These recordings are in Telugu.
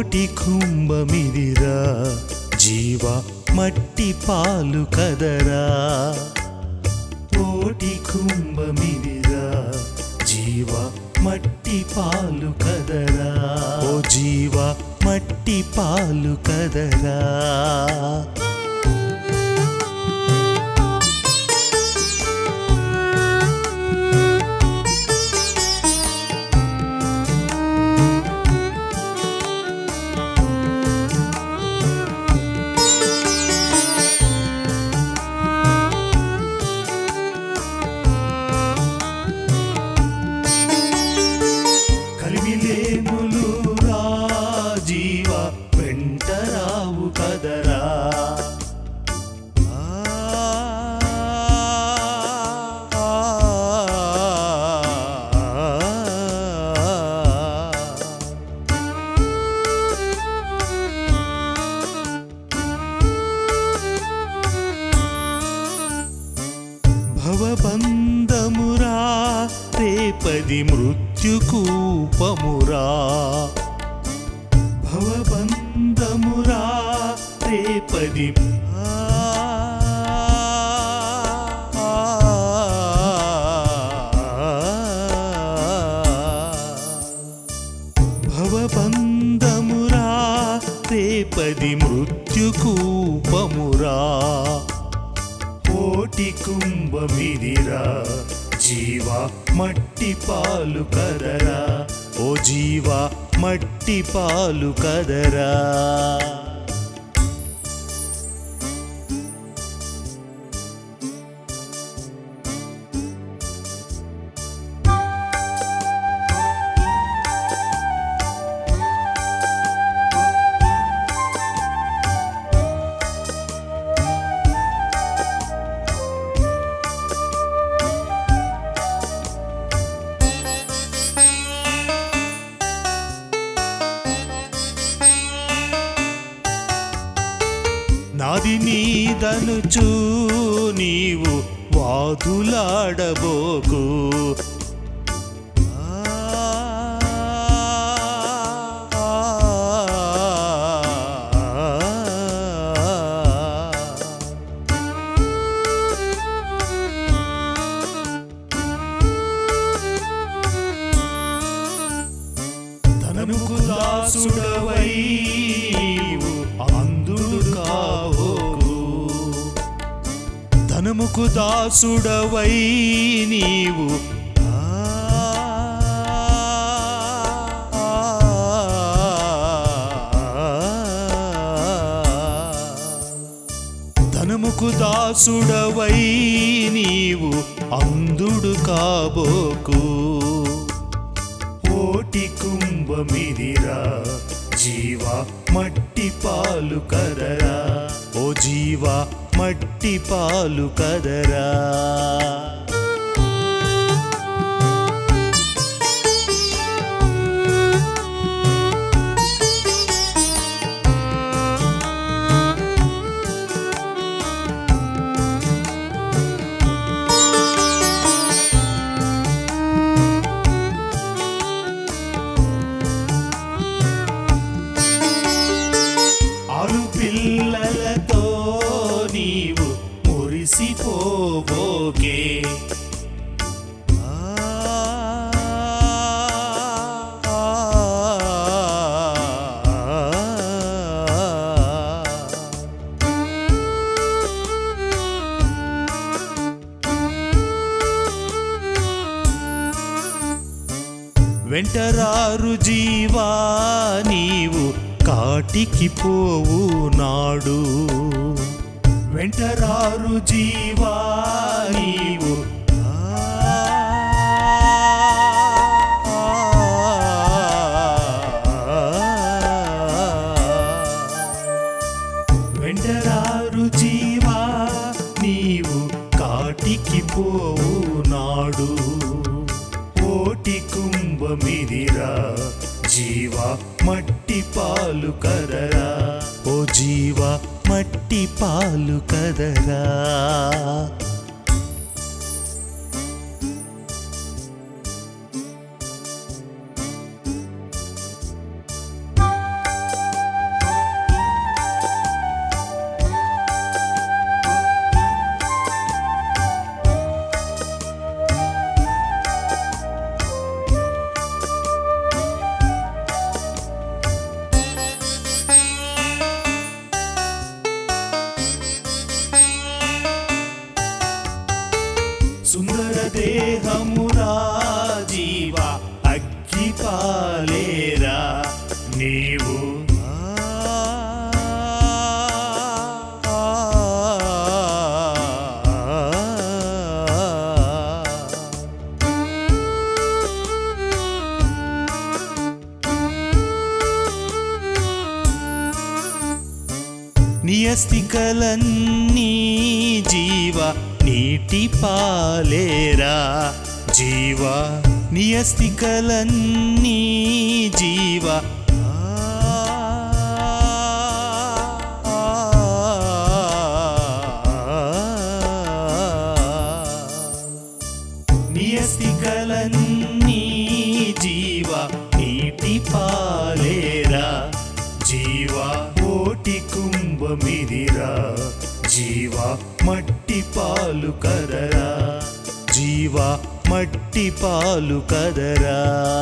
కోటి కుంభమిదిరా జీవ మట్టి పాలు కదరా కోటి కుంభమిదిరా జీవ మట్టి పాలు కదరా ఓ జీవ మట్టి పాలు కదరా కలిమిలేములు రా జీవ వెంటరావు కదరా భవబంధమురా రేపది మృత్యుకూపమురా భవబంధమురా రేపది ఆ, ఆ, భవబంధమురా రేపది మృత్యుకూపమురా కోటి కుంభమిదిరా జీవ మట్టి పాలు కదరా ఓ జీవ మట్టి పాలు కదరా నాది నీదనుచు నీవు వాదులాడబోకు ధనముకు దాసుడవై నీవు అందుడు కావోకు ధనముకు దాసుడవై నీవు ఆ, ధనముకు దాసుడవై నీవు అందుడు కాబోకు కోటి కుంభమిదిరా జీవ మట్టి పాలు కదరా ఓ జీవ మట్టి పాలు కదరా ఆరు పిల్లలతో నీవు మురిసిపోబోకే ఆ, ఆ, ఆ. వెంటరారు జీవా నీవు కాటికి పోవు నాడు వెంటరారు జీవా నీవు ఆ, వెంటరారు జీవా నీవు కాటికి పోవు నాడు కోటి కుంభమిదిరా జీవ మట్టి పాలు కదరా ఓ జీవ మట్టి పాలు కదరా నీవు నియస్తికలన్నీ జీవ నీటి పాలేరా జీవ నియస్తికలన్నీ జీవ నియస్తికలన్నీ జీవ నీటి పాలేరా జీవ కోటి కుంభమిదిరా జీవ మట్టి పాలు కదరా జీవ మట్టి పాలు కదరా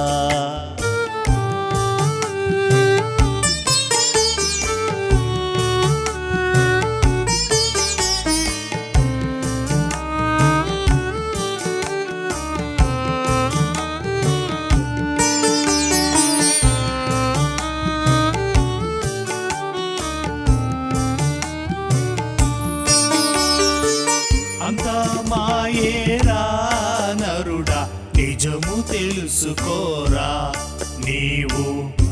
అంతా మాయేరా నరుడా నిజము తెలుసుకోరా నీవు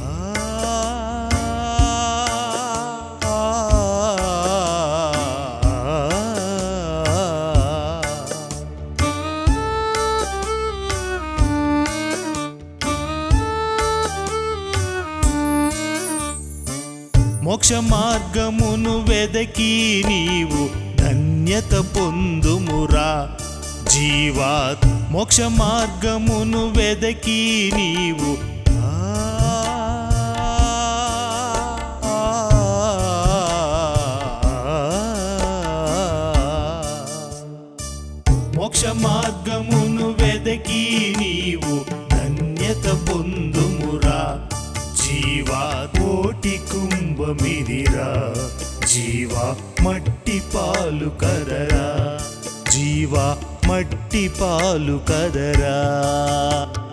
మోక్ష మార్గమును వెదకి నీవు ధన్యత పొందుమురా జీవాత్ మోక్ష మార్గమును వెదకి నీవు మోక్ష మార్గమును వెదకి నీవు ధన్యత పొందుమురా జీవా కోటి కుంభమిదిరా జీవా మట్టి పాలు కదరా జీవా మట్టి పాలు కదరా